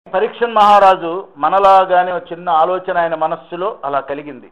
పరీక్షన్ మహారాజు మనలాగానే ఒక చిన్న ఆలోచన ఆయన మనస్సులో అలా కలిగింది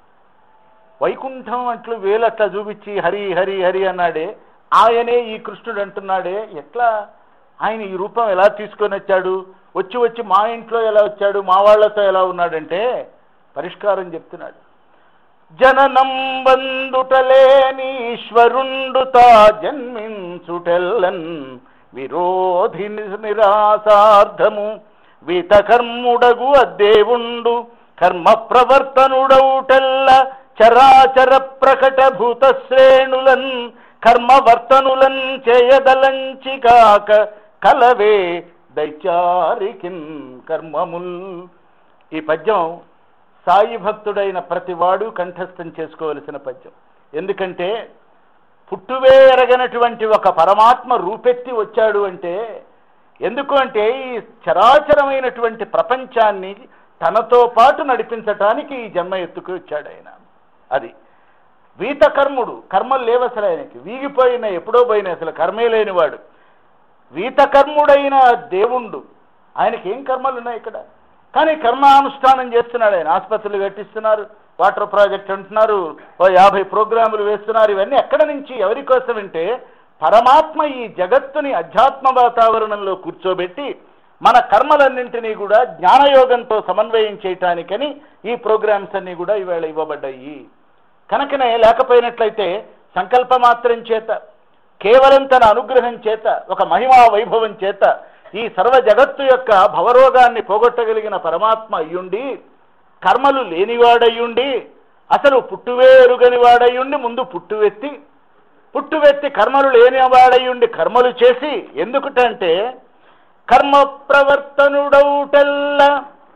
వైకుంఠం అట్లు వేలట్లా చూపించి హరి హరి హరి అన్నాడే ఆయనే ఈ కృష్ణుడు అంటున్నాడే ఎట్లా ఆయన ఈ రూపం ఎలా తీసుకొని వచ్చాడు వచ్చి వచ్చి మా ఇంట్లో ఎలా వచ్చాడు మా వాళ్ళతో ఎలా ఉన్నాడంటే పరిష్కారం చెప్తున్నాడు జననం బందుటలేని ఈశ్వరుండు తా జన్మించుటెల్లన్ విరోధి నిరాసార్థము వీతకర్ముడగు అద్దేవుండు కర్మ ప్రవర్తనుడౌటెల్ల చరాచర ప్రకట భూత శ్రేణులన్ కర్మవర్తనులన్ చేయదలంచి కాక కలవే దైచారికిన్ కర్మముల్ ఈ పద్యం సాయి భక్తుడైన ప్రతివాడు కంఠస్థం చేసుకోవలసిన పద్యం ఎందుకంటే పుట్టువే ఎరగనటువంటి ఒక పరమాత్మ రూపెత్తి వచ్చాడు అంటే ఎందుకు అంటే ఈ చరాచరమైనటువంటి ప్రపంచాన్ని తనతో పాటు నడిపించటానికి ఈ జన్మ ఎత్తుకు వచ్చాడు ఆయన అది వీతకర్ముడు కర్మలు లేవు అసలు ఆయనకి వీగిపోయిన ఎప్పుడో పోయిన అసలు కర్మే లేనివాడు వీతకర్ముడైన దేవుండు ఆయనకి ఏం కర్మలు ఉన్నాయి ఇక్కడ కానీ కర్మానుష్ఠానం చేస్తున్నాడు ఆయన ఆసుపత్రులు కట్టిస్తున్నారు వాటర్ ప్రాజెక్ట్ అంటున్నారు ఓ యాభై ప్రోగ్రాములు వేస్తున్నారు ఇవన్నీ ఎక్కడ నుంచి ఎవరి కోసం అంటే పరమాత్మ ఈ జగత్తుని అధ్యాత్మ వాతావరణంలో కూర్చోబెట్టి మన కర్మలన్నింటినీ కూడా జ్ఞానయోగంతో సమన్వయం చేయటానికని ఈ ప్రోగ్రామ్స్ అన్ని కూడా ఈవేళ ఇవ్వబడ్డాయి కనుకనే లేకపోయినట్లయితే సంకల్ప మాత్రం చేత కేవలం తన అనుగ్రహం చేత ఒక మహిమా వైభవం చేత ఈ సర్వ జగత్తు యొక్క భవరోగాన్ని పోగొట్టగలిగిన పరమాత్మ అయ్యుండి కర్మలు లేనివాడయ్యుండి అసలు పుట్టువే ఎరుగని వాడయ్యుండి ముందు పుట్టువెత్తి పుట్టువెత్తి కర్మలు లేనివాడయ్యుండి కర్మలు చేసి ఎందుకుటంటే కర్మ ప్రవర్తనుడౌటెల్ల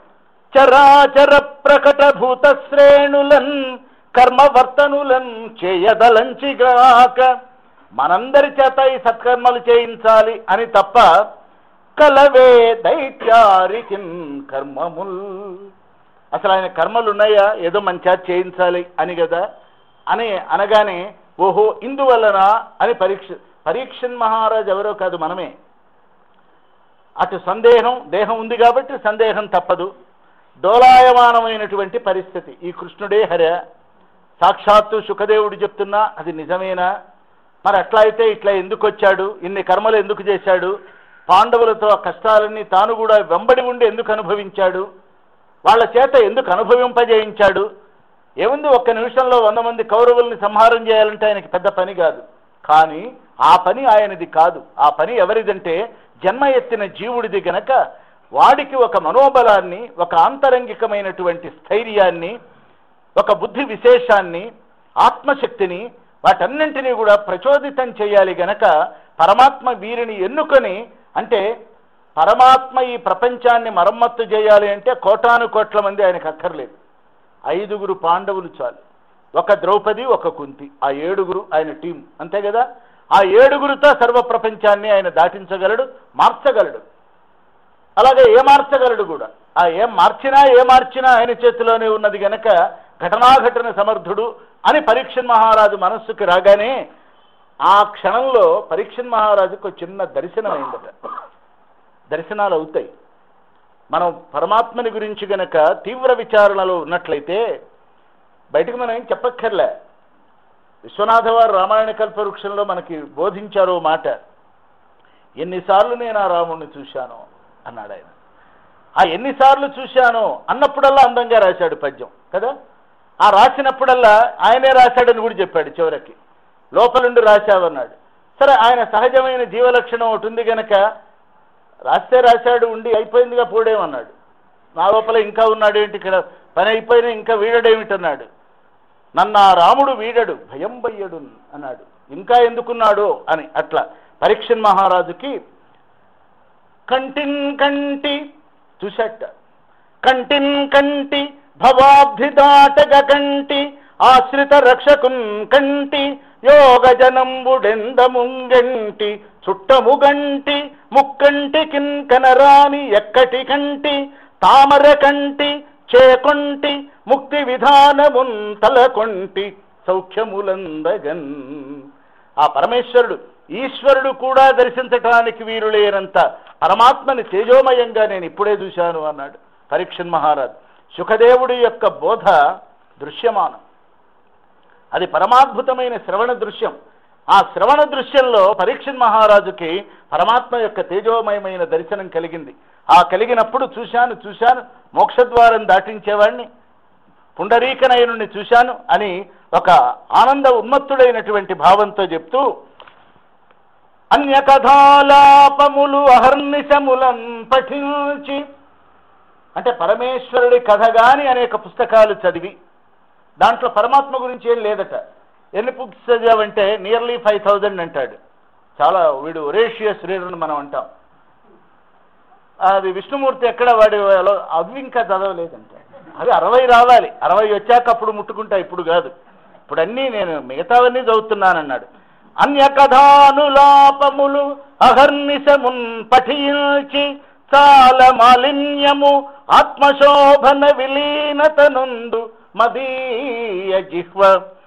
చరాచర ప్రకట భూత శ్రేణులన్ కర్మవర్తనులన్ చేయదలంచిగాక మనందరి చేత ఈ సత్కర్మలు చేయించాలి అని తప్ప కలవే దైత్యారికిన్ కర్మముల్ అసలు ఆయన కర్మలు ఉన్నాయా ఏదో మంచిగా చేయించాలి అని కదా అని అనగానే ఓహో ఇందువలన అని పరీక్ష పరీక్షన్ మహారాజ్ ఎవరో కాదు మనమే అటు సందేహం దేహం ఉంది కాబట్టి సందేహం తప్పదు డోలాయమానమైనటువంటి పరిస్థితి ఈ కృష్ణుడే హర సాక్షాత్తు సుఖదేవుడు చెప్తున్నా అది నిజమేనా మరి అట్లా అయితే ఇట్లా ఎందుకు వచ్చాడు ఇన్ని కర్మలు ఎందుకు చేశాడు పాండవులతో ఆ కష్టాలన్నీ తాను కూడా వెంబడి ఉండి ఎందుకు అనుభవించాడు వాళ్ళ చేత ఎందుకు అనుభవింపజేయించాడు ఏముంది ఒక్క నిమిషంలో వంద మంది కౌరవుల్ని సంహారం చేయాలంటే ఆయనకి పెద్ద పని కాదు కానీ ఆ పని ఆయనది కాదు ఆ పని ఎవరిదంటే జన్మ ఎత్తిన జీవుడిది గనక వాడికి ఒక మనోబలాన్ని ఒక ఆంతరంగికమైనటువంటి స్థైర్యాన్ని ఒక బుద్ధి విశేషాన్ని ఆత్మశక్తిని వాటన్నింటినీ కూడా ప్రచోదితం చేయాలి గనక పరమాత్మ వీరిని ఎన్నుకొని అంటే పరమాత్మ ఈ ప్రపంచాన్ని మరమ్మత్తు చేయాలి అంటే కోటాను కోట్ల మంది ఆయనకు అక్కర్లేదు ఐదుగురు పాండవులు చాలు ఒక ద్రౌపది ఒక కుంతి ఆ ఏడుగురు ఆయన టీం అంతే కదా ఆ ఏడుగురితో సర్వ ప్రపంచాన్ని ఆయన దాటించగలడు మార్చగలడు అలాగే ఏ మార్చగలడు కూడా ఆ ఏం మార్చినా ఏ మార్చినా ఆయన చేతిలోనే ఉన్నది గనక ఘటనాఘటన సమర్థుడు అని పరీక్షన్ మహారాజు మనస్సుకి రాగానే ఆ క్షణంలో పరీక్షన్ మహారాజుకు ఒక చిన్న దర్శనం అయిందట దర్శనాలు అవుతాయి మనం పరమాత్మని గురించి గనక తీవ్ర విచారణలో ఉన్నట్లయితే బయటకు మనం ఏం చెప్పక్కర్లే విశ్వనాథ వారు రామాయణ కల్పవృక్షంలో మనకి బోధించారో మాట ఎన్నిసార్లు నేను ఆ రాముణ్ణి చూశాను అన్నాడు ఆయన ఆ ఎన్నిసార్లు చూశాను అన్నప్పుడల్లా అందంగా రాశాడు పద్యం కదా ఆ రాసినప్పుడల్లా ఆయనే రాశాడని కూడా చెప్పాడు చివరికి లోపలుండి రాశావన్నాడు సరే ఆయన సహజమైన జీవలక్షణం ఒకటి ఉంది గనక రాస్తే రాశాడు ఉండి అయిపోయిందిగా పోడేమన్నాడు నా లోపల ఇంకా ఉన్నాడు ఏంటి ఇక్కడ పని అయిపోయినా ఇంకా వీడడేమిటన్నాడు నన్ను ఆ రాముడు వీడడు భయం బయ్యడు అన్నాడు ఇంకా ఎందుకున్నాడో అని అట్లా పరీక్షన్ మహారాజుకి కంటిన్ కంటి చూశాట కంటిన్ కంటి భవాబ్ధి దాటగ కంటి ఆశ్రిత రక్షకున్ కంటి యోగ జనంబుడెంద ముంగంటి చుట్టము గంటి ముక్కంటి కింకనరాని ఎక్కటి కంటి తామర కంటి చేకొంటి ముక్తి విధానమున్ తలకొంటి సౌఖ్యములందగన్ ఆ పరమేశ్వరుడు ఈశ్వరుడు కూడా దర్శించటానికి వీరు లేనంత పరమాత్మని తేజోమయంగా నేను ఇప్పుడే చూశాను అన్నాడు పరీక్షన్ మహారాజ్ సుఖదేవుడి యొక్క బోధ దృశ్యమానం అది పరమాద్భుతమైన శ్రవణ దృశ్యం ఆ శ్రవణ దృశ్యంలో పరీక్షన్ మహారాజుకి పరమాత్మ యొక్క తేజోమయమైన దర్శనం కలిగింది ఆ కలిగినప్పుడు చూశాను చూశాను మోక్షద్వారం దాటించేవాడిని పుండరీకనయనుని చూశాను అని ఒక ఆనంద ఉన్మత్తుడైనటువంటి భావంతో చెప్తూ అన్య కథాలాపములు అహర్నిశములం పఠించి అంటే పరమేశ్వరుడి కథ గాని అనేక పుస్తకాలు చదివి దాంట్లో పరమాత్మ గురించి ఏం లేదట ఎన్ని బుక్స్ చదివావంటే నియర్లీ ఫైవ్ థౌజండ్ అంటాడు చాలా వీడు ఒరేషియస్ రీడర్ మనం అంటాం అది విష్ణుమూర్తి ఎక్కడ వాడి అవి ఇంకా చదవలేదంటే అవి అరవై రావాలి అరవై వచ్చాక అప్పుడు ముట్టుకుంటా ఇప్పుడు కాదు ఇప్పుడు అన్నీ నేను మిగతావన్నీ చదువుతున్నానన్నాడు అన్య కథానులాపములు అహర్నిశమున్ పఠించి చాల మాలిన్యము ఆత్మశోభన విలీనతనుందు మదీయ జిహ్వ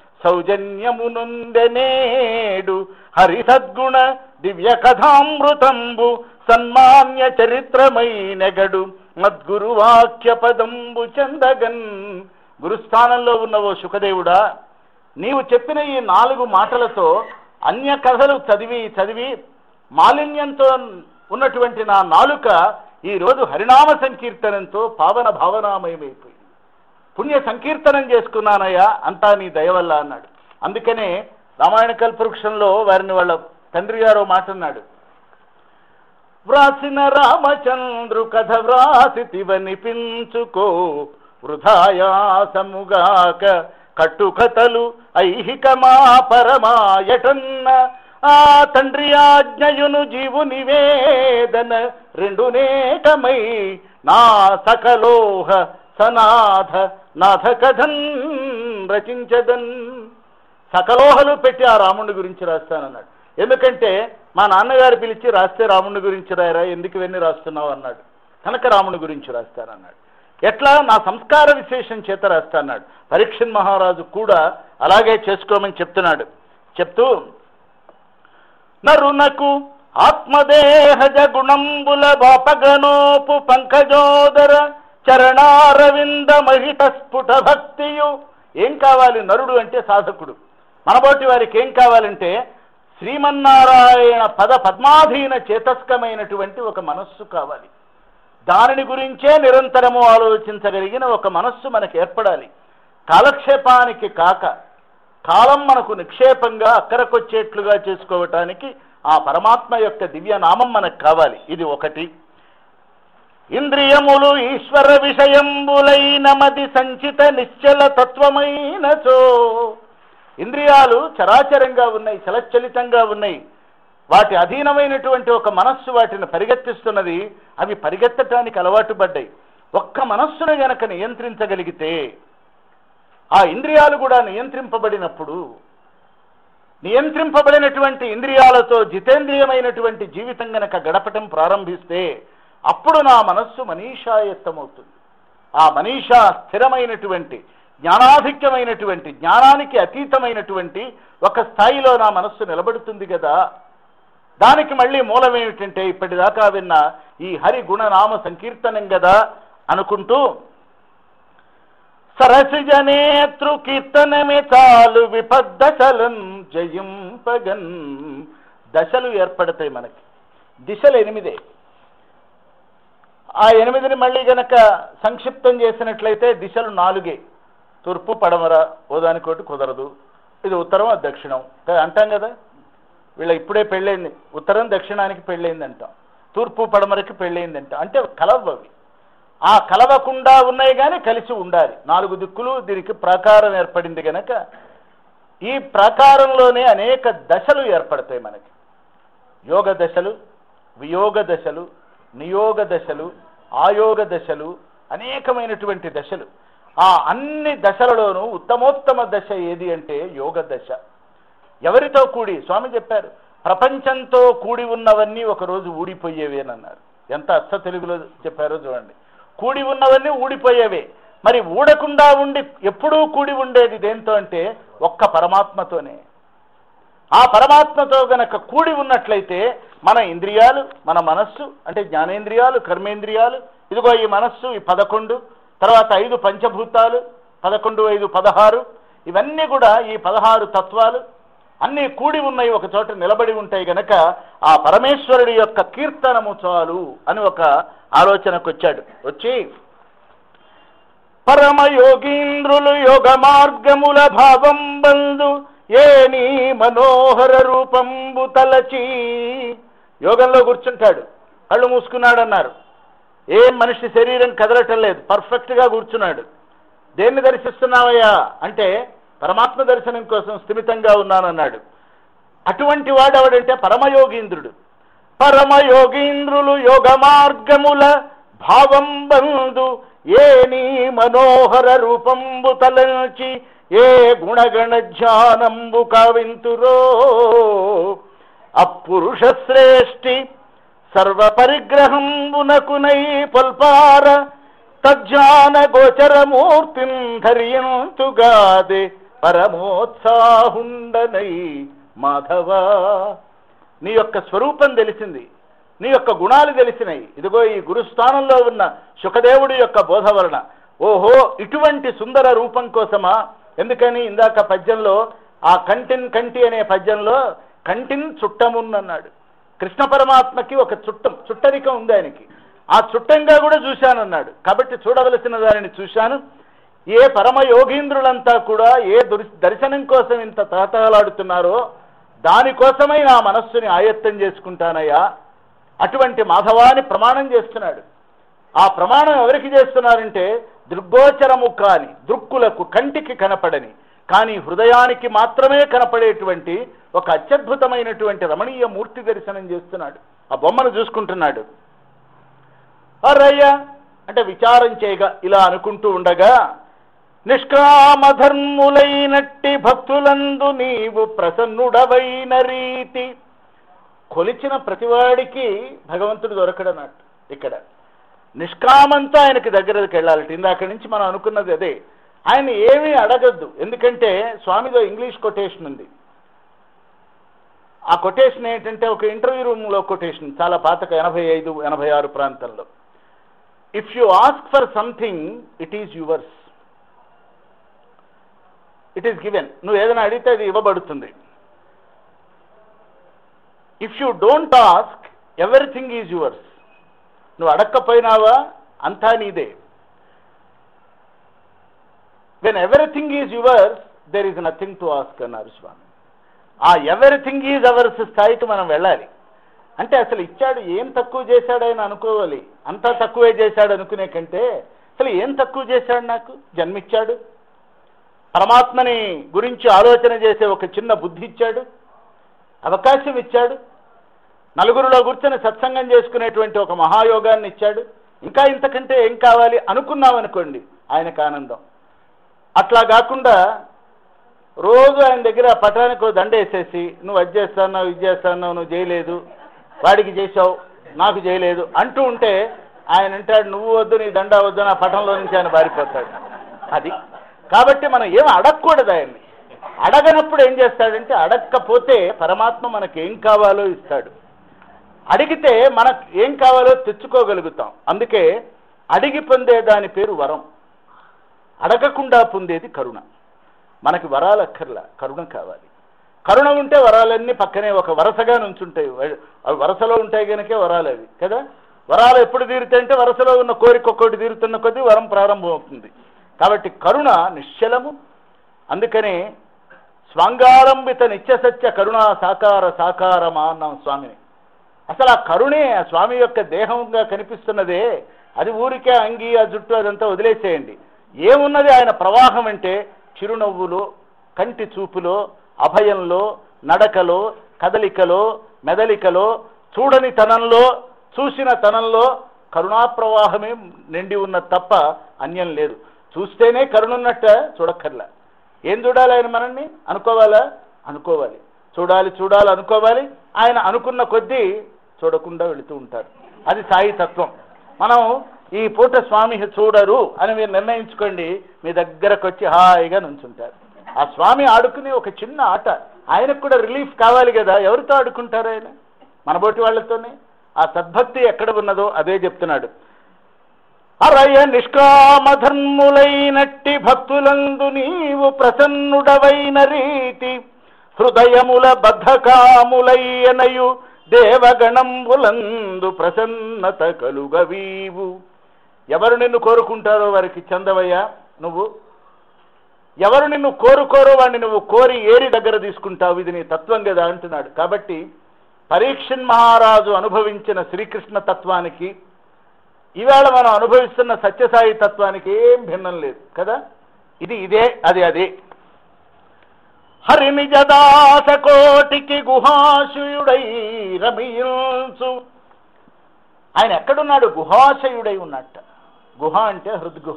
సౌజన్యమునుందెనేడు హరి సద్గుణ దివ్య కథామృతంబు సన్మాన్య చరిత్రమైనగడు మద్గురు వాక్య పదంబు చందగన్ గురుస్థానంలో ఉన్న ఓ సుఖదేవుడా నీవు చెప్పిన ఈ నాలుగు మాటలతో అన్య కథలు చదివి చదివి మాలిన్యంతో ఉన్నటువంటి నా నాలుక ఈ రోజు హరినామ సంకీర్తనంతో పావన భావనామయమైపోయింది పుణ్య సంకీర్తనం చేసుకున్నానయ్యా అంతా నీ దయ వల్ల అన్నాడు అందుకనే రామాయణ కల్పవృక్షంలో వారిని వాళ్ళ తండ్రి గారు మాట అన్నాడు వ్రాసిన రామచంద్రు కథ వ్రాసితివనిపించుకో వృధాయాసముగాక కట్టుకథలు ఐహికమా పరమాయటన్న ఆ తండ్రి ఆజ్ఞయును జీవు నివేదన రెండు నేకమై నా సకలోహ సనాథ నాథ కథన్ రచించదన్ సకలోహలు పెట్టి ఆ రాముడి గురించి రాస్తానన్నాడు ఎందుకంటే మా నాన్నగారు పిలిచి రాస్తే రాముడి గురించి రాయరా ఎందుకు ఇవన్నీ రాస్తున్నావు అన్నాడు కనుక రాముడి గురించి రాస్తానన్నాడు ఎట్లా నా సంస్కార విశేషం చేత రాస్తాన్నాడు పరీక్షన్ మహారాజు కూడా అలాగే చేసుకోమని చెప్తున్నాడు చెప్తూ నరునకు ఆత్మదేహజ గుణంబుల బాపగనోపు పంకజోదర చరణారవింద మహిత స్ఫుట భక్తియు ఏం కావాలి నరుడు అంటే సాధకుడు మనబోటి వారికి ఏం కావాలంటే శ్రీమన్నారాయణ పద పద్మాధీన చేతస్కమైనటువంటి ఒక మనస్సు కావాలి దానిని గురించే నిరంతరము ఆలోచించగలిగిన ఒక మనస్సు మనకు ఏర్పడాలి కాలక్షేపానికి కాక కాలం మనకు నిక్షేపంగా అక్కరకొచ్చేట్లుగా చేసుకోవటానికి ఆ పరమాత్మ యొక్క దివ్య నామం మనకు కావాలి ఇది ఒకటి ఇంద్రియములు ఈశ్వర విషయంబులైన మది సంచిత నిశ్చల తత్వమైనచో ఇంద్రియాలు చరాచరంగా ఉన్నాయి చలచలితంగా ఉన్నాయి వాటి అధీనమైనటువంటి ఒక మనస్సు వాటిని పరిగెత్తిస్తున్నది అవి పరిగెత్తటానికి అలవాటు పడ్డాయి ఒక్క మనస్సును గనక నియంత్రించగలిగితే ఆ ఇంద్రియాలు కూడా నియంత్రింపబడినప్పుడు నియంత్రింపబడినటువంటి ఇంద్రియాలతో జితేంద్రియమైనటువంటి జీవితం గనక గడపటం ప్రారంభిస్తే అప్పుడు నా మనస్సు మనీషాయత్తమవుతుంది ఆ మనీషా స్థిరమైనటువంటి జ్ఞానాధిక్యమైనటువంటి జ్ఞానానికి అతీతమైనటువంటి ఒక స్థాయిలో నా మనస్సు నిలబడుతుంది కదా దానికి మళ్ళీ మూలం ఏమిటంటే ఇప్పటిదాకా విన్న ఈ హరి గుణనామ సంకీర్తనం కదా అనుకుంటూ సరసిజనేతృ కీర్తనమే చాలు విపద్దశలం జయింపగన్ దశలు ఏర్పడతాయి మనకి దిశలు ఎనిమిదే ఆ ఎనిమిదిని మళ్ళీ గనక సంక్షిప్తం చేసినట్లయితే దిశలు నాలుగే తూర్పు పడమర ఓదానికోటి కుదరదు ఇది ఉత్తరం అది దక్షిణం కదా అంటాం కదా వీళ్ళ ఇప్పుడే పెళ్ళైంది ఉత్తరం దక్షిణానికి పెళ్ళైంది అంటాం తూర్పు పడమరకి పెళ్ళైంది అంటాం అంటే కలవవి ఆ కలవకుండా ఉన్నాయి కానీ కలిసి ఉండాలి నాలుగు దిక్కులు దీనికి ప్రాకారం ఏర్పడింది గనక ఈ ప్రాకారంలోనే అనేక దశలు ఏర్పడతాయి మనకి యోగ దశలు వియోగ దశలు నియోగ దశలు ఆయోగ దశలు అనేకమైనటువంటి దశలు ఆ అన్ని దశలలోనూ ఉత్తమోత్తమ దశ ఏది అంటే యోగ దశ ఎవరితో కూడి స్వామి చెప్పారు ప్రపంచంతో కూడి ఉన్నవన్నీ ఒకరోజు ఊడిపోయేవేనన్నారు ఎంత అచ్చ తెలుగులో చెప్పారో చూడండి కూడి ఉన్నవన్నీ ఊడిపోయేవే మరి ఊడకుండా ఉండి ఎప్పుడూ కూడి ఉండేది దేంతో అంటే ఒక్క పరమాత్మతోనే ఆ పరమాత్మతో గనక కూడి ఉన్నట్లయితే మన ఇంద్రియాలు మన మనస్సు అంటే జ్ఞానేంద్రియాలు కర్మేంద్రియాలు ఇదిగో ఈ మనస్సు ఈ పదకొండు తర్వాత ఐదు పంచభూతాలు పదకొండు ఐదు పదహారు ఇవన్నీ కూడా ఈ పదహారు తత్వాలు అన్నీ కూడి ఉన్నాయి ఒక చోట నిలబడి ఉంటాయి గనక ఆ పరమేశ్వరుడి యొక్క కీర్తనము చాలు అని ఒక ఆలోచనకు వచ్చాడు వచ్చి పరమయోగీంద్రులు యోగ మార్గముల భావం బంధు ఏ నీ మనోహర రూపంబు తలచి యోగంలో కూర్చుంటాడు కళ్ళు మూసుకున్నాడు అన్నారు ఏం మనిషి శరీరం కదలటం లేదు పర్ఫెక్ట్ గా కూర్చున్నాడు దేన్ని దర్శిస్తున్నావయ్యా అంటే పరమాత్మ దర్శనం కోసం స్థిమితంగా ఉన్నానన్నాడు అటువంటి వాడు ఎవడంటే పరమయోగీంద్రుడు పరమయోగీంద్రులు యోగ మార్గముల భావం బంధు ఏ నీ మనోహర రూపంబు తలచి ఏ గుణగణ ధ్యానంబు కావింతురో అపురుష శ్రేష్ఠి సర్వ పరిగ్రహంబునకునై పల్పార తజ్జాన గోచరమూర్తిం ధర్యంతుగాదే పరమోత్సాహుండనై మాధవ నీ యొక్క స్వరూపం తెలిసింది నీ యొక్క గుణాలు తెలిసినాయి ఇదిగో ఈ గురుస్థానంలో ఉన్న సుఖదేవుడి యొక్క బోధ వలన ఓహో ఇటువంటి సుందర రూపం కోసమా ఎందుకని ఇందాక పద్యంలో ఆ కంటిన్ కంటి అనే పద్యంలో కంటిన్ చుట్టమున్నన్నాడు కృష్ణ పరమాత్మకి ఒక చుట్టం చుట్టరికం ఉంది ఆయనకి ఆ చుట్టంగా కూడా చూశానన్నాడు కాబట్టి చూడవలసిన దానిని చూశాను ఏ పరమ యోగీంద్రులంతా కూడా ఏ దుర్- దర్శనం కోసం ఇంత తహతహలాడుతున్నారో దానికోసమై నా మనస్సుని ఆయత్తం చేసుకుంటానయ్యా అటువంటి మాధవాని ప్రమాణం చేస్తున్నాడు ఆ ప్రమాణం ఎవరికి చేస్తున్నారంటే దృగ్గోచరము కాని దృక్కులకు కంటికి కనపడని కానీ హృదయానికి మాత్రమే కనపడేటువంటి ఒక అత్యద్భుతమైనటువంటి రమణీయ మూర్తి దర్శనం చేస్తున్నాడు ఆ బొమ్మను చూసుకుంటున్నాడు అరయ్య అంటే విచారం చేయగా ఇలా అనుకుంటూ ఉండగా నిష్కామధర్ములైనట్టి భక్తులందు నీవు ప్రసన్నుడవైన రీతి కొలిచిన ప్రతివాడికి భగవంతుడు దొరకడన్నట్టు ఇక్కడ నిష్కామంతో ఆయనకి దగ్గరకు వెళ్ళాలి ఇందాక నుంచి మనం అనుకున్నది అదే ఆయన ఏమీ అడగద్దు ఎందుకంటే స్వామిదో ఇంగ్లీష్ కొటేషన్ ఉంది ఆ కొటేషన్ ఏంటంటే ఒక ఇంటర్వ్యూ రూమ్లో కొటేషన్ చాలా పాతక ఎనభై ఐదు ఎనభై ఆరు ప్రాంతంలో if you ask for something it is yours it is given నువ్వు ఏదైనా అడిగితే అది ఇవ్వబడుతుంది if you don't ask everything is yours నువ్వు అడక్కపోయినావా అంతా నీదే when everything is yours there is nothing to ask అన్నారు స్వామి ఆ ఎవ్రీథింగ్ ఈజ్ అవర్స్ స్థాయికి మనం వెళ్ళాలి అంటే అసలు ఇచ్చాడు ఏం తక్కువ చేశాడు ఆయన అనుకోవాలి అంతా తక్కువే చేశాడు అనుకునే కంటే అసలు ఏం తక్కువ చేశాడు నాకు జన్మిచ్చాడు పరమాత్మని గురించి ఆలోచన చేసే ఒక చిన్న బుద్ధి ఇచ్చాడు అవకాశం ఇచ్చాడు నలుగురిలో కూర్చొని సత్సంగం చేసుకునేటువంటి ఒక మహాయోగాన్ని ఇచ్చాడు ఇంకా ఇంతకంటే ఏం కావాలి అనుకున్నామనుకోండి ఆయనకు ఆనందం అట్లా కాకుండా రోజు ఆయన దగ్గర పటానికి ఓ దండ వేసేసి నువ్వు అది చేస్తాన్నావు ఇది చేస్తాన్నావు నువ్వు చేయలేదు వాడికి చేసావు నాకు చేయలేదు అంటూ ఉంటే ఆయన అంటాడు నువ్వు వద్దు నీ దండ వద్దు నా పటంలో నుంచి ఆయన పారిపోతాడు అది కాబట్టి మనం ఏం అడగకూడదు ఆయన్ని అడగనప్పుడు ఏం చేస్తాడంటే అడగకపోతే పరమాత్మ మనకి ఏం కావాలో ఇస్తాడు అడిగితే మనకు ఏం కావాలో తెచ్చుకోగలుగుతాం అందుకే అడిగి పొందే దాని పేరు వరం అడగకుండా పొందేది కరుణ మనకి వరాలు అక్కర్లా కరుణ కావాలి కరుణ ఉంటే వరాలన్నీ పక్కనే ఒక వరసగా నుంచుంటాయి వ- అవి వరసలో ఉంటాయి కనుకే వరాలు అవి కదా వరాలు ఎప్పుడు తీరుతాయంటే వరసలో ఉన్న కోరిక ఒక్కొక్కటి తీరుతున్న కొద్దీ వరం ప్రారంభం అవుతుంది కాబట్టి కరుణ నిశ్చలము అందుకనే స్వాంగారంభిత నిత్య సత్య కరుణ సాకార సాకారమా అన్నాం స్వామిని అసలు ఆ కరుణే ఆ స్వామి యొక్క దేహంగా కనిపిస్తున్నదే అది ఊరికే అంగి ఆ జుట్టు అదంతా వదిలేసేయండి ఏమున్నది ఆయన ప్రవాహం అంటే చిరునవ్వులో కంటి చూపులో అభయంలో నడకలో కదలికలో మెదలికలో చూడని తనంలో చూసిన తనంలో కరుణా ప్రవాహమే నిండి ఉన్న తప్ప అన్యం లేదు చూస్తేనే కరుణున్నట్ట చూడక్కర్లా ఏం చూడాలి ఆయన మనల్ని అనుకోవాలా అనుకోవాలి చూడాలి చూడాలి అనుకోవాలి ఆయన అనుకున్న కొద్దీ చూడకుండా వెళుతూ ఉంటారు అది సాయి తత్వం మనం ఈ పూట స్వామి చూడరు అని మీరు నిర్ణయించుకోండి మీ దగ్గరకు వచ్చి హాయిగా నుంచుంటారు ఆ స్వామి ఆడుకునే ఒక చిన్న ఆట ఆయనకు కూడా రిలీఫ్ కావాలి కదా ఎవరితో ఆడుకుంటారు ఆయన మనబోటి వాళ్ళతోనే ఆ సద్భక్తి ఎక్కడ ఉన్నదో అదే చెప్తున్నాడు అరయ నిష్కామధర్ములైనట్టి భక్తులందు నీవు ప్రసన్నుడవైన రీతి హృదయముల బద్ధకాములయ్యనయు దేవగణంబులందు ప్రసన్నత కలుగవీవు ఎవరు నిన్ను కోరుకుంటారో వారికి చందవయ్యా నువ్వు ఎవరు నిన్ను కోరుకోరో వాడిని నువ్వు కోరి ఏరి దగ్గర తీసుకుంటావు ఇది నీ తత్వం కదా అంటున్నాడు కాబట్టి పరీక్షన్ మహారాజు అనుభవించిన శ్రీకృష్ణ తత్వానికి ఈవేళ మనం అనుభవిస్తున్న సత్యసాయి తత్వానికి ఏం భిన్నం లేదు కదా ఇది ఇదే అది అదే హరి నిజదాస కోటికి గుహాశయుడై రమియుల్సు ఆయన ఎక్కడున్నాడు గుహాశయుడై ఉన్నట్ట గుహ అంటే హృద్గుహ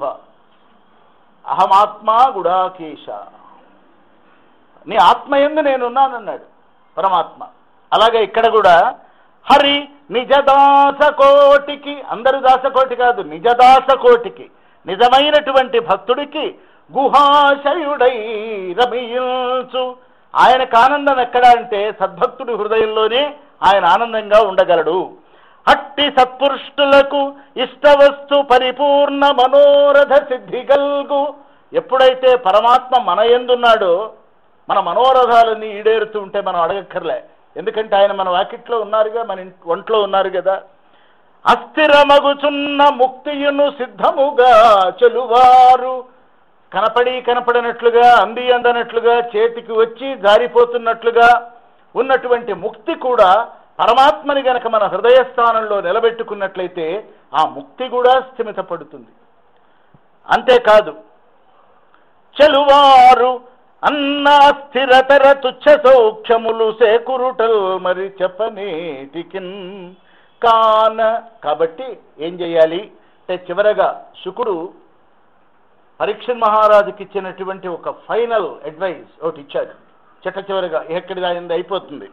అహమాత్మ గుడాకేశ నీ ఆత్మ ఎందు నేనున్నానన్నాడు పరమాత్మ అలాగే ఇక్కడ కూడా హరి నిజదాస కోటికి అందరు దాసకోటి కాదు నిజదాస కోటికి నిజమైనటువంటి భక్తుడికి గుహాశయుడై రమియుల్చు ఆయనకు ఆనందం ఎక్కడ అంటే సద్భక్తుడి హృదయంలోనే ఆయన ఆనందంగా ఉండగలడు అట్టి సత్పురుషులకు ఇష్టవస్తు పరిపూర్ణ మనోరథ సిద్ధి గల్గు ఎప్పుడైతే పరమాత్మ మన ఎందున్నాడో మన మనోరథాలన్నీ ఈడేరుతూ ఉంటే మనం అడగక్కర్లే ఎందుకంటే ఆయన మన వాకిట్లో ఉన్నారుగా మన ఇంట్- ఒంట్లో ఉన్నారు కదా అస్థిరమగుచున్న ముక్తియును సిద్ధముగా చెలువారు కనపడి కనపడినట్లుగా అంది అందనట్లుగా చేతికి వచ్చి జారిపోతున్నట్లుగా ఉన్నటువంటి ముక్తి కూడా పరమాత్మని గనక మన హృదయ స్థానంలో నిలబెట్టుకున్నట్లయితే ఆ ముక్తి కూడా స్థిమితపడుతుంది అంతేకాదు చెలువారు అన్న స్థిరతర తుచ్చ సౌఖ్యములు సేకురుటల్ మరి చెప్పనేటికిన్ కాన కాబట్టి ఏం చేయాలి అంటే చివరగా శుకుడు పరీక్షణ్ మహారాజుకి ఇచ్చినటువంటి ఒక ఫైనల్ అడ్వైస్ ఒకటి ఇచ్చాడు చిట్ట చివరిగా ఎక్కడి దాని అయిపోతుంది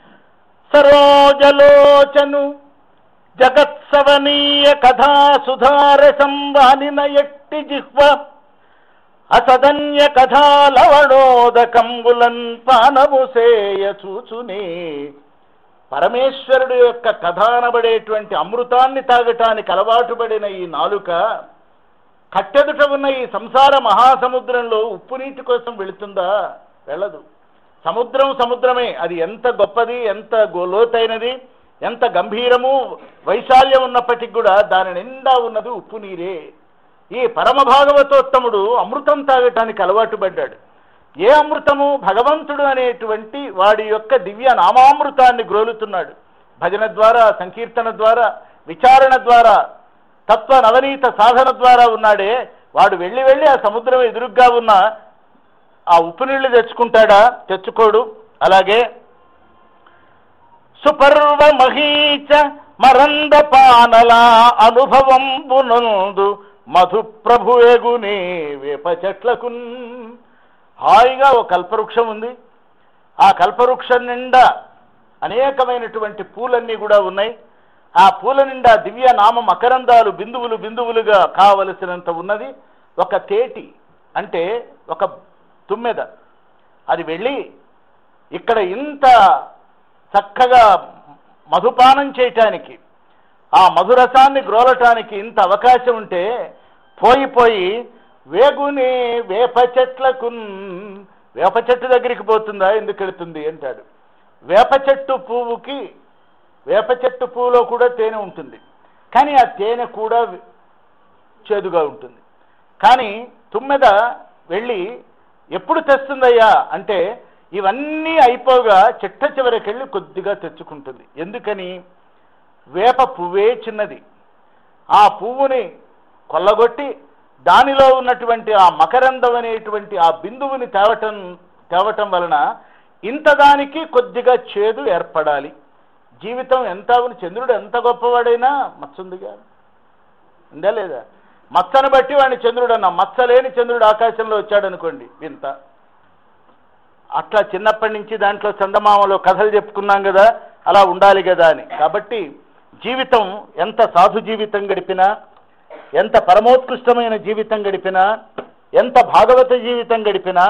సరోజలోచను జగత్సవనీయ కథా సుధార సంవానిన ఎట్టి జిహ్వ అసదన్య కథాలవణోదకంబులన్ పానముసేయ చూచునే పరమేశ్వరుడు యొక్క కథ అనబడేటువంటి అమృతాన్ని తాగటానికి అలవాటు పడిన ఈ నాలుక కట్టెదుట ఉన్న ఈ సంసార మహాసముద్రంలో ఉప్పు నీటి కోసం వెళుతుందా వెళ్ళదు సముద్రం సముద్రమే అది ఎంత గొప్పది ఎంత గో- లోతైనది ఎంత గంభీరము వైశాల్యం ఉన్నప్పటికి కూడా దాని నిండా ఉన్నది ఉప్పు నీరే ఈ పరమ భాగవతోత్తముడు అమృతం తాగటానికి అలవాటు పడ్డాడు ఏ అమృతము భగవంతుడు అనేటువంటి వాడి యొక్క దివ్య నామామృతాన్ని గ్రోలుతున్నాడు భజన ద్వారా సంకీర్తన ద్వారా విచారణ ద్వారా తత్వ నవనీత సాధన ద్వారా ఉన్నాడే వాడు వెళ్ళి వెళ్ళి ఆ సముద్రం ఎదురుగ్గా ఉన్న ఆ ఉప్పు నీళ్లు తెచ్చుకుంటాడా తెచ్చుకోడు అలాగే సుపర్వ మహీచ మరంద పానల అనుభవంబునందు మధు ప్రభువేగునే వేప చెట్లకు హాయిగా ఓ కల్పవృక్షం ఉంది ఆ కల్పవృక్షం నిండా అనేకమైనటువంటి పూలన్నీ కూడా ఉన్నాయి ఆ పూల నిండా దివ్య నామ మకరందాలు బిందువులు బిందువులుగా కావలసినంత ఉన్నది ఒక తేటి అంటే ఒక తుమ్మెద అది వెళ్ళి ఇక్కడ ఇంత చక్కగా మధుపానం చేయటానికి ఆ మధురసాన్ని గ్రోలటానికి ఇంత అవకాశం ఉంటే పోయి పోయి వేగునే వేప చెట్లకు వేప చెట్టు దగ్గరికి పోతుందా ఎందుకు వెళుతుంది అంటాడు వేప చెట్టు పువ్వుకి వేప చెట్టు పువ్వులో కూడా తేనె ఉంటుంది కానీ ఆ తేనె కూడా చేదుగా ఉంటుంది కానీ తుమ్మెద వెళ్ళి ఎప్పుడు తెస్తుందయ్యా అంటే ఇవన్నీ అయిపోగా చిట్ట చివరికెళ్ళి కొద్దిగా తెచ్చుకుంటుంది ఎందుకని వేప పువ్వే చిన్నది ఆ పువ్వుని కొల్లగొట్టి దానిలో ఉన్నటువంటి ఆ మకరందం అనేటువంటి ఆ బిందువుని తేవటం తేవటం వలన ఇంత దానికి కొద్దిగా చేదు ఏర్పడాలి జీవితం ఎంత అవును చంద్రుడు ఎంత గొప్పవాడైనా మచ్చుందిగా ఉందా లేదా మచ్చను బట్టి వాడిని చంద్రుడు అన్న మచ్చ లేని చంద్రుడు ఆకాశంలో వచ్చాడు అనుకోండి వింత అట్లా చిన్నప్పటి నుంచి దాంట్లో చందమామలో కథలు చెప్పుకున్నాం కదా అలా ఉండాలి కదా అని కాబట్టి జీవితం ఎంత సాధు జీవితం గడిపినా ఎంత పరమోత్కృష్టమైన జీవితం గడిపినా ఎంత భాగవత జీవితం గడిపినా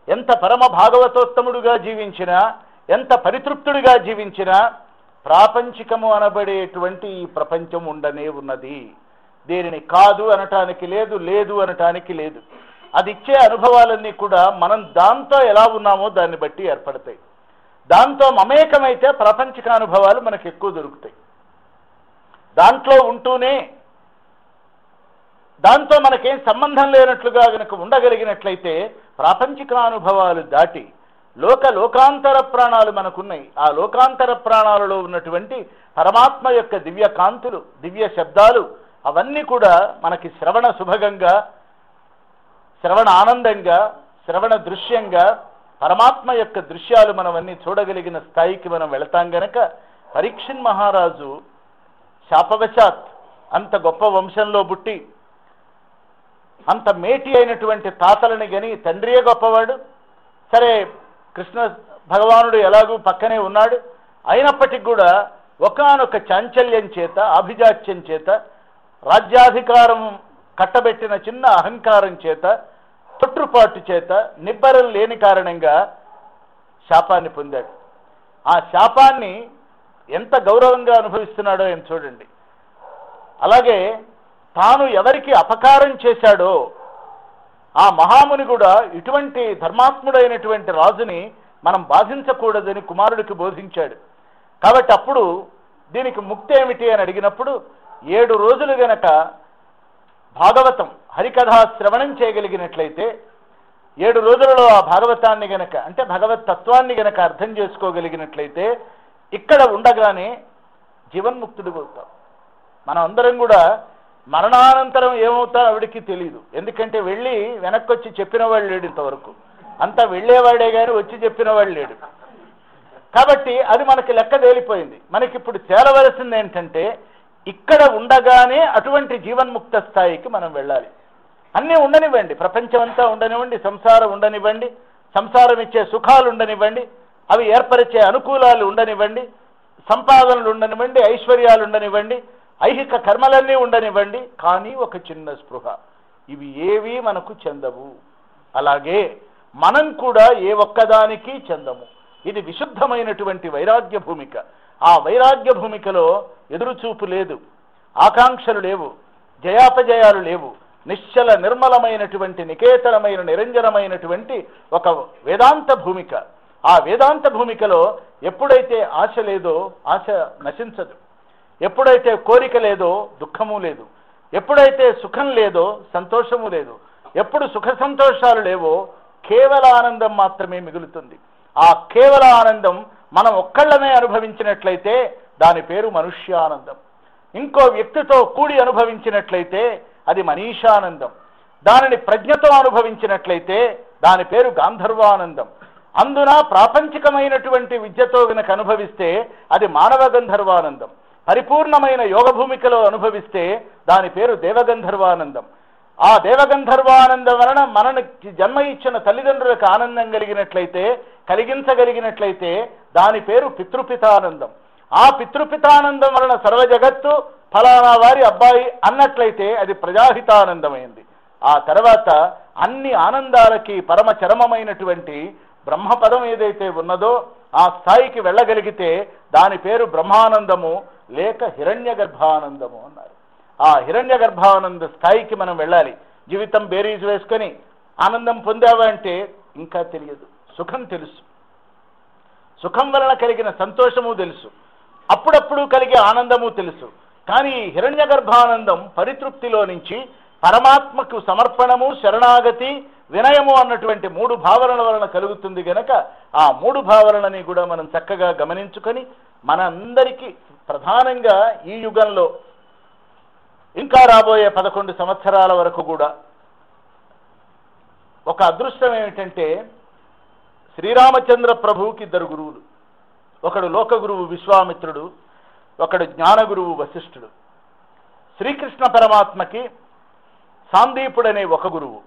ఎంత పరమ భాగవతోత్తముడుగా జీవించినా ఎంత పరితృప్తుడిగా జీవించినా ప్రాపంచికము అనబడేటువంటి ఈ ప్రపంచం ఉండనే ఉన్నది దీనిని కాదు అనటానికి లేదు లేదు అనటానికి లేదు అది ఇచ్చే అనుభవాలన్నీ కూడా మనం దాంతో ఎలా ఉన్నామో దాన్ని బట్టి ఏర్పడతాయి దాంతో మమేకమైతే ప్రాపంచిక అనుభవాలు మనకు ఎక్కువ దొరుకుతాయి దాంట్లో ఉంటూనే దాంతో మనకేం సంబంధం లేనట్లుగా గనక ఉండగలిగినట్లయితే ప్రాపంచిక అనుభవాలు దాటి లోక లోకాంతర ప్రాణాలు మనకున్నాయి ఆ లోకాంతర ప్రాణాలలో ఉన్నటువంటి పరమాత్మ యొక్క దివ్య కాంతులు దివ్య శబ్దాలు అవన్నీ కూడా మనకి శ్రవణ శుభగంగా శ్రవణ ఆనందంగా శ్రవణ దృశ్యంగా పరమాత్మ యొక్క దృశ్యాలు మనం అన్ని చూడగలిగిన స్థాయికి మనం వెళతాం గనక పరీక్షణ్ మహారాజు శాపవశాత్ అంత గొప్ప వంశంలో పుట్టి అంత మేటి అయినటువంటి తాతలని గని తండ్రియే గొప్పవాడు సరే కృష్ణ భగవానుడు ఎలాగూ పక్కనే ఉన్నాడు అయినప్పటికీ కూడా ఒకానొక చాంచల్యం చేత అభిజాత్యం చేత రాజ్యాధికారం కట్టబెట్టిన చిన్న అహంకారం చేత తొట్టుపాటు చేత నిబ్బరం లేని కారణంగా శాపాన్ని పొందాడు ఆ శాపాన్ని ఎంత గౌరవంగా అనుభవిస్తున్నాడో ఆయన చూడండి అలాగే తాను ఎవరికి అపకారం చేశాడో ఆ మహాముని కూడా ఇటువంటి ధర్మాత్ముడైనటువంటి రాజుని మనం బాధించకూడదని కుమారుడికి బోధించాడు కాబట్టి అప్పుడు దీనికి ముక్తి ఏమిటి అని అడిగినప్పుడు ఏడు రోజులు గనక భాగవతం హరికథా శ్రవణం చేయగలిగినట్లయితే ఏడు రోజులలో ఆ భాగవతాన్ని గనక అంటే భగవత్ తత్వాన్ని గనక అర్థం చేసుకోగలిగినట్లయితే ఇక్కడ ఉండగానే జీవన్ముక్తుడు అవుతాం మనం అందరం కూడా మరణానంతరం ఏమవుతా ఆవిడికి తెలియదు ఎందుకంటే వెళ్ళి వెనక్కి వచ్చి చెప్పిన వాడు లేడు ఇంతవరకు అంతా వెళ్ళేవాడే కానీ వచ్చి చెప్పిన వాడు లేడు కాబట్టి అది మనకి లెక్క తేలిపోయింది మనకి ఇప్పుడు తేలవలసింది ఏంటంటే ఇక్కడ ఉండగానే అటువంటి జీవన్ముక్త స్థాయికి మనం వెళ్ళాలి అన్నీ ఉండనివ్వండి ప్రపంచం అంతా ఉండనివ్వండి సంసారం ఉండనివ్వండి సంసారం ఇచ్చే సుఖాలు ఉండనివ్వండి అవి ఏర్పరిచే అనుకూలాలు ఉండనివ్వండి సంపాదనలు ఉండనివ్వండి ఐశ్వర్యాలు ఉండనివ్వండి ఐహిక కర్మలన్నీ ఉండనివ్వండి కానీ ఒక చిన్న స్పృహ ఇవి ఏవి మనకు చెందవు అలాగే మనం కూడా ఏ ఒక్కదానికి చెందము ఇది విశుద్ధమైనటువంటి వైరాగ్య భూమిక ఆ వైరాగ్య భూమికలో ఎదురుచూపు లేదు ఆకాంక్షలు లేవు జయాపజయాలు లేవు నిశ్చల నిర్మలమైనటువంటి నికేతనమైన నిరంజనమైనటువంటి ఒక వేదాంత భూమిక ఆ వేదాంత భూమికలో ఎప్పుడైతే ఆశ లేదో ఆశ నశించదు ఎప్పుడైతే కోరిక లేదో దుఃఖము లేదు ఎప్పుడైతే సుఖం లేదో సంతోషము లేదు ఎప్పుడు సుఖ సంతోషాలు లేవో కేవల ఆనందం మాత్రమే మిగులుతుంది ఆ కేవల ఆనందం మనం ఒక్కళ్ళనే అనుభవించినట్లయితే దాని పేరు మనుష్యానందం ఇంకో వ్యక్తితో కూడి అనుభవించినట్లయితే అది మనీషానందం దానిని ప్రజ్ఞతో అనుభవించినట్లయితే దాని పేరు గాంధర్వానందం అందున ప్రాపంచికమైనటువంటి విద్యతో గనక అనుభవిస్తే అది మానవ గంధర్వానందం పరిపూర్ణమైన యోగ భూమికలో అనుభవిస్తే దాని పేరు దేవగంధర్వానందం ఆ దేవగంధర్వానందం వలన మనకి జన్మ ఇచ్చిన తల్లిదండ్రులకు ఆనందం కలిగినట్లయితే కలిగించగలిగినట్లయితే దాని పేరు పితృపితానందం ఆ పితృపితానందం వలన సర్వ జగత్తు ఫలానా వారి అబ్బాయి అన్నట్లయితే అది ప్రజాహితానందమైంది ఆ తర్వాత అన్ని ఆనందాలకి పరమ చరమమైనటువంటి బ్రహ్మపదం ఏదైతే ఉన్నదో ఆ స్థాయికి వెళ్ళగలిగితే దాని పేరు బ్రహ్మానందము లేక హిరణ్య గర్భానందము అన్నారు ఆ హిరణ్య గర్భానంద స్థాయికి మనం వెళ్ళాలి జీవితం బేరీజ్ వేసుకొని ఆనందం పొందావా అంటే ఇంకా తెలియదు సుఖం తెలుసు సుఖం వలన కలిగిన సంతోషము తెలుసు అప్పుడప్పుడు కలిగే ఆనందము తెలుసు కానీ ఈ హిరణ్య గర్భానందం పరితృప్తిలో నుంచి పరమాత్మకు సమర్పణము శరణాగతి వినయము అన్నటువంటి మూడు భావనల వలన కలుగుతుంది గనక ఆ మూడు భావనలని కూడా మనం చక్కగా గమనించుకొని మనందరికీ ప్రధానంగా ఈ యుగంలో ఇంకా రాబోయే పదకొండు సంవత్సరాల వరకు కూడా ఒక అదృష్టం ఏమిటంటే శ్రీరామచంద్ర ప్రభువుకి ఇద్దరు గురువులు ఒకడు లోక గురువు విశ్వామిత్రుడు ఒకడు జ్ఞాన గురువు వశిష్ఠుడు శ్రీకృష్ణ పరమాత్మకి సాందీపుడనే ఒక గురువు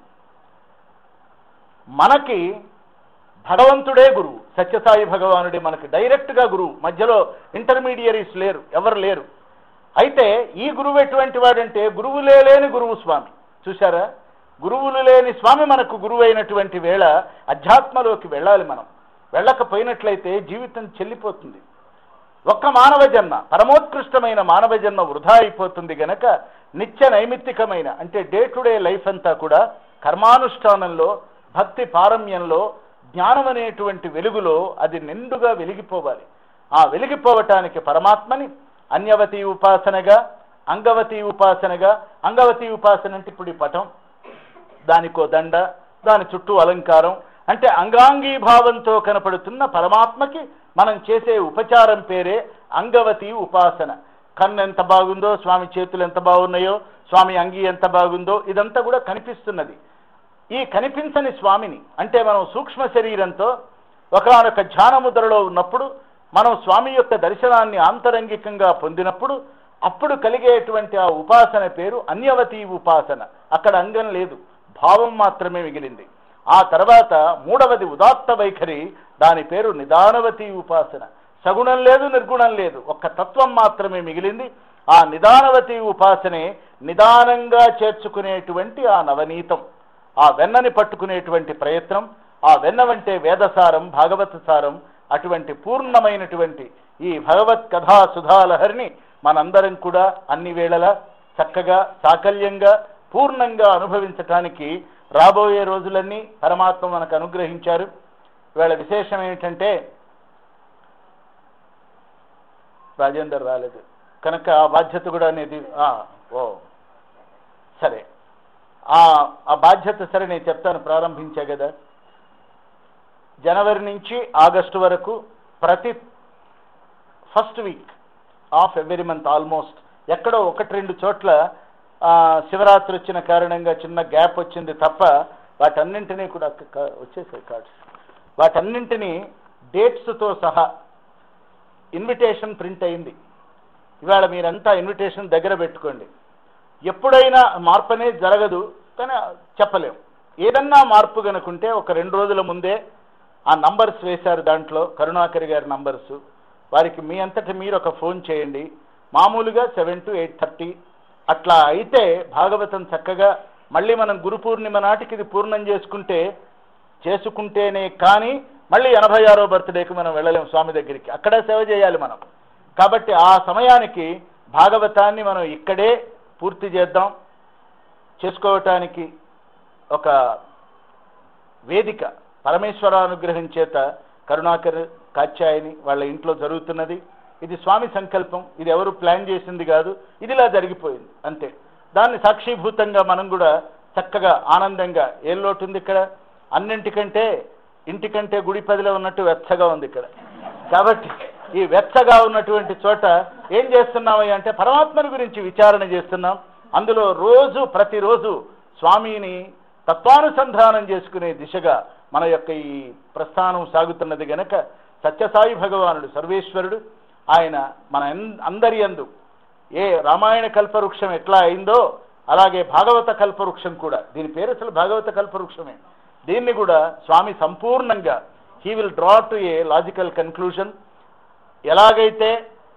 మనకి భగవంతుడే గురువు సత్యసాయి భగవానుడే మనకి డైరెక్ట్గా గురువు మధ్యలో ఇంటర్మీడియరీస్ లేరు ఎవరు లేరు అయితే ఈ గురువు ఎటువంటి వాడంటే గురువులే లేని గురువు స్వామి చూసారా గురువులు లేని స్వామి మనకు గురువు అయినటువంటి వేళ అధ్యాత్మలోకి వెళ్ళాలి మనం వెళ్ళకపోయినట్లయితే జీవితం చెల్లిపోతుంది ఒక్క మానవ జన్మ పరమోత్కృష్టమైన మానవ జన్మ వృధా అయిపోతుంది గనక నిత్య నైమిత్తికమైన అంటే డే టు డే లైఫ్ అంతా కూడా కర్మానుష్ఠానంలో భక్తి పారమ్యంలో జ్ఞానం అనేటువంటి వెలుగులో అది నిండుగా వెలిగిపోవాలి ఆ వెలిగిపోవటానికి పరమాత్మని అన్యవతి ఉపాసనగా అంగవతి ఉపాసనగా అంగవతి ఉపాసన అంటే ఇప్పుడు ఈ పటం దానికో దండ దాని చుట్టూ అలంకారం అంటే అంగాంగీ భావంతో కనపడుతున్న పరమాత్మకి మనం చేసే ఉపచారం పేరే అంగవతి ఉపాసన కన్ను ఎంత బాగుందో స్వామి చేతులు ఎంత బాగున్నాయో స్వామి అంగి ఎంత బాగుందో ఇదంతా కూడా కనిపిస్తున్నది ఈ కనిపించని స్వామిని అంటే మనం సూక్ష్మ శరీరంతో ఒకనొక ధ్యాన ముద్రలో ఉన్నప్పుడు మనం స్వామి యొక్క దర్శనాన్ని ఆంతరంగికంగా పొందినప్పుడు అప్పుడు కలిగేటువంటి ఆ ఉపాసన పేరు అన్యవతి ఉపాసన అక్కడ అంగం లేదు భావం మాత్రమే మిగిలింది ఆ తర్వాత మూడవది ఉదాత్త వైఖరి దాని పేరు నిదానవతి ఉపాసన సగుణం లేదు నిర్గుణం లేదు ఒక్క తత్వం మాత్రమే మిగిలింది ఆ నిదానవతి ఉపాసనే నిదానంగా చేర్చుకునేటువంటి ఆ నవనీతం ఆ వెన్నని పట్టుకునేటువంటి ప్రయత్నం ఆ వెన్న వంటే వేదసారం భాగవత సారం అటువంటి పూర్ణమైనటువంటి ఈ భగవత్ కథా సుధాలహరిని మనందరం కూడా అన్ని వేళలా చక్కగా సాకల్యంగా పూర్ణంగా అనుభవించటానికి రాబోయే రోజులన్నీ పరమాత్మ మనకు అనుగ్రహించారు ఇవాళ విశేషం ఏమిటంటే రాజేందర్ రాలేదు కనుక ఆ బాధ్యత కూడా అనేది ఆ, ఓ సరే ఆ ఆ బాధ్యత సరే నేను చెప్తాను ప్రారంభించా కదా జనవరి నుంచి ఆగస్టు వరకు ప్రతి first week of every month almost ఎక్కడో ఒకటి రెండు చోట్ల ఆ, శివరాత్రి వచ్చిన కారణంగా చిన్న గ్యాప్ వచ్చింది తప్ప వాటన్నింటినీ కూడా క- క- వచ్చేసాయి కార్డ్స్ వాటన్నింటినీ డేట్స్తో సహా ఇన్విటేషన్ ప్రింట్ అయింది ఇవాళ మీరంతా ఇన్విటేషన్ దగ్గర పెట్టుకోండి ఎప్పుడైనా మార్పు అనేది జరగదు కానీ చెప్పలేం ఏదన్నా మార్పు కనుకుంటే ఒక రెండు రోజుల ముందే ఆ నంబర్స్ వేశారు దాంట్లో కరుణాకరి గారి నంబర్స్ వారికి మీ అంతటి మీరు ఒక ఫోన్ చేయండి మామూలుగా సెవెన్ టు ఎయిట్ థర్టీ అట్లా అయితే భాగవతం చక్కగా మళ్ళీ మనం గురు పూర్ణిమ నాటికి ఇది పూర్ణం చేసుకుంటే చేసుకుంటేనే కానీ మళ్ళీ ఎనభై ఆరో బర్త్డేకి మనం వెళ్ళలేం స్వామి దగ్గరికి అక్కడే సేవ చేయాలి మనం కాబట్టి ఆ సమయానికి భాగవతాన్ని మనం ఇక్కడే పూర్తి చేద్దాం చేసుకోవటానికి ఒక వేదిక పరమేశ్వరానుగ్రహం చేత కరుణాకర్ కాత్యాయని వాళ్ళ ఇంట్లో జరుగుతున్నది ఇది స్వామి సంకల్పం ఇది ఎవరు ప్లాన్ చేసింది కాదు ఇది ఇలా జరిగిపోయింది అంతే దాన్ని సాక్షిభూతంగా మనం కూడా చక్కగా ఆనందంగా ఏం లోటు ఉంది ఇక్కడ అన్నింటికంటే ఇంటికంటే గుడి పదిలో ఉన్నట్టు వెచ్చగా ఉంది ఇక్కడ కాబట్టి ఈ వెచ్చగా ఉన్నటువంటి చోట ఏం చేస్తున్నామయ్య అంటే పరమాత్మని గురించి విచారణ చేస్తున్నాం అందులో రోజు ప్రతిరోజు స్వామిని తత్వానుసంధానం చేసుకునే దిశగా మన యొక్క ఈ ప్రస్థానం సాగుతున్నది గనక సత్యసాయి భగవానుడు సర్వేశ్వరుడు ఆయన మన అన్- అందరి యందు ఏ రామాయణ కల్పవృక్షం ఎట్లా అయిందో అలాగే భాగవత కల్పవృక్షం కూడా దీని పేరు అసలు భాగవత కల్పవృక్షమే దీన్ని కూడా స్వామి సంపూర్ణంగా he will draw to a logical conclusion ఎలాగైతే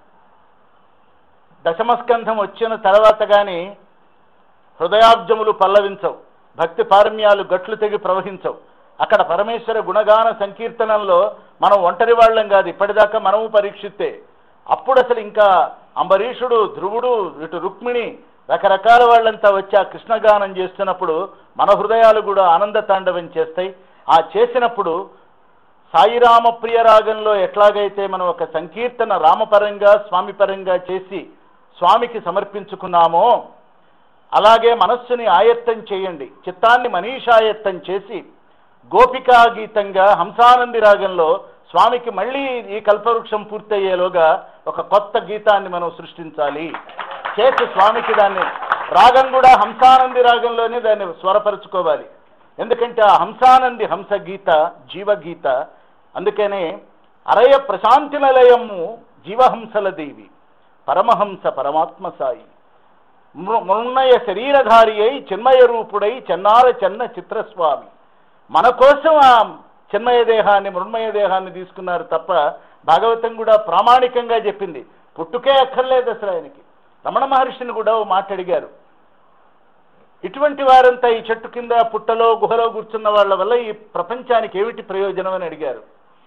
దశమస్కంధం వచ్చిన తర్వాత కానీ హృదయాబ్జములు పల్లవించవు భక్తి పారమ్యాలు గట్లు తెగి ప్రవహించవు అక్కడ పరమేశ్వర గుణగాన సంకీర్తనంలో మనం ఒంటరి వాళ్ళం కాదు ఇప్పటిదాకా మనము పరీక్షిస్తే అప్పుడు అసలు ఇంకా అంబరీషుడు ధ్రువుడు ఇటు రుక్మిణి రకరకాల వాళ్ళంతా వచ్చి ఆ కృష్ణగానం చేస్తున్నప్పుడు మన హృదయాలు కూడా ఆనంద తాండవం చేస్తాయి ఆ చేసినప్పుడు సాయిరామ ప్రియ రాగంలో ఎట్లాగైతే మనం ఒక సంకీర్తన రామపరంగా స్వామి పరంగా చేసి స్వామికి సమర్పించుకున్నామో అలాగే మనస్సుని ఆయత్తం చేయండి చిత్తాన్ని మనీషాయత్తం చేసి గోపికా గీతంగా హంసానంది రాగంలో స్వామికి మళ్ళీ ఈ కల్పవృక్షం పూర్తయ్యేలోగా ఒక కొత్త గీతాన్ని మనం సృష్టించాలి చేసి స్వామికి దాన్ని రాగం కూడా హంసానంది రాగంలోనే దాన్ని స్వరపరుచుకోవాలి ఎందుకంటే ఆ హంసానంది హంస గీత జీవగీత అందుకనే అరయ ప్రశాంతి నిలయము జీవహంసల దేవి పరమహంస పరమాత్మ సాయి మృ- మృణ్మయ శరీరధారి అయి చిన్మయ రూపుడై చెన్నార చెన్న చిత్రస్వామి మన కోసం ఆ చిన్మయ దేహాన్ని మృణ్మయ దేహాన్ని తీసుకున్నారు తప్ప భాగవతం కూడా ప్రామాణికంగా చెప్పింది పుట్టుకే అక్కర్లేదు అసలు ఆయనకి రమణ మహర్షిని కూడా ఓ మాట అడిగారు ఇటువంటి వారంతా ఈ చెట్టు కింద పుట్టలో గుహలో కూర్చున్న వాళ్ళ వల్ల ఈ ప్రపంచానికి ఏమిటి ప్రయోజనం అని అడిగారు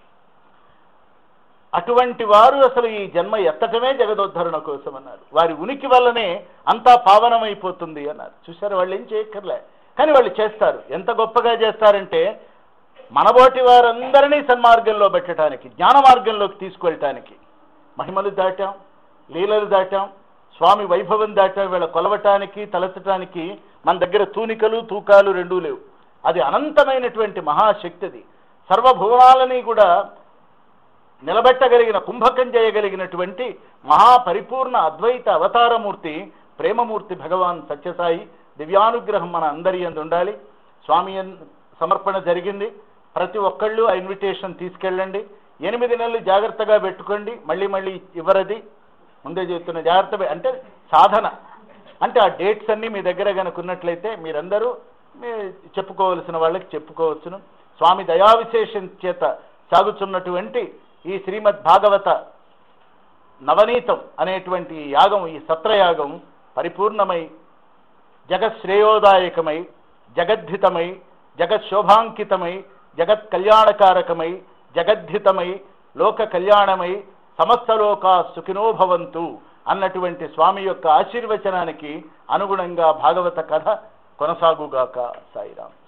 అటువంటి వారు అసలు ఈ జన్మ ఎత్తటమే జగదోద్ధరణ కోసం అన్నారు వారి ఉనికి వల్లనే అంతా పావనమైపోతుంది అన్నారు చూసారు వాళ్ళు ఏం చేయక్కర్లే కానీ వాళ్ళు చేస్తారు ఎంత గొప్పగా చేస్తారంటే మనబోటి వారందరినీ సన్మార్గంలో పెట్టడానికి జ్ఞాన మార్గంలోకి తీసుకువెళ్ళటానికి మహిమలు దాటాం లీలలు దాటాం స్వామి వైభవం దాటాం వీళ్ళ కొలవటానికి తలచటానికి మన దగ్గర తూనికలు తూకాలు రెండూ లేవు అది అనంతమైనటువంటి మహాశక్తి అది సర్వభువనాలని కూడా నిలబెట్టగలిగిన కుంభకం చేయగలిగినటువంటి మహాపరిపూర్ణ అద్వైత అవతారమూర్తి ప్రేమమూర్తి భగవాన్ సత్యసాయి దివ్యానుగ్రహం మన అందరి అందు ఉండాలి స్వామి అన్- సమర్పణ జరిగింది ప్రతి ఒక్కళ్ళు ఆ ఇన్విటేషన్ తీసుకెళ్ళండి ఎనిమిది నెలలు జాగ్రత్తగా పెట్టుకోండి మళ్ళీ మళ్ళీ ఇవ్వరది ముందే చెప్తున్న జాగ్రత్త పె- అంటే సాధన అంటే ఆ డేట్స్ అన్నీ మీ దగ్గర కనుక ఉన్నట్లయితే మీరందరూ మీ చెప్పుకోవలసిన వాళ్ళకి చెప్పుకోవచ్చును స్వామి దయా విశేషం చేత సాగుతున్నటువంటి ఈ శ్రీమద్ భాగవత నవనీతం అనేటువంటి ఈ యాగం ఈ సత్రయాగం పరిపూర్ణమై జగత్ శ్రేయోదాయకమై జగద్ధితమై జగత్ శోభాంకితమై జగత్ కళ్యాణకారకమై జగద్ధితమై లోక కళ్యాణమై సమస్త లోకా సుఖినో భవంతు అన్నటువంటి స్వామి యొక్క ఆశీర్వచనానికి అనుగుణంగా భాగవత కథ కొనసాగుగాక సాయిరాం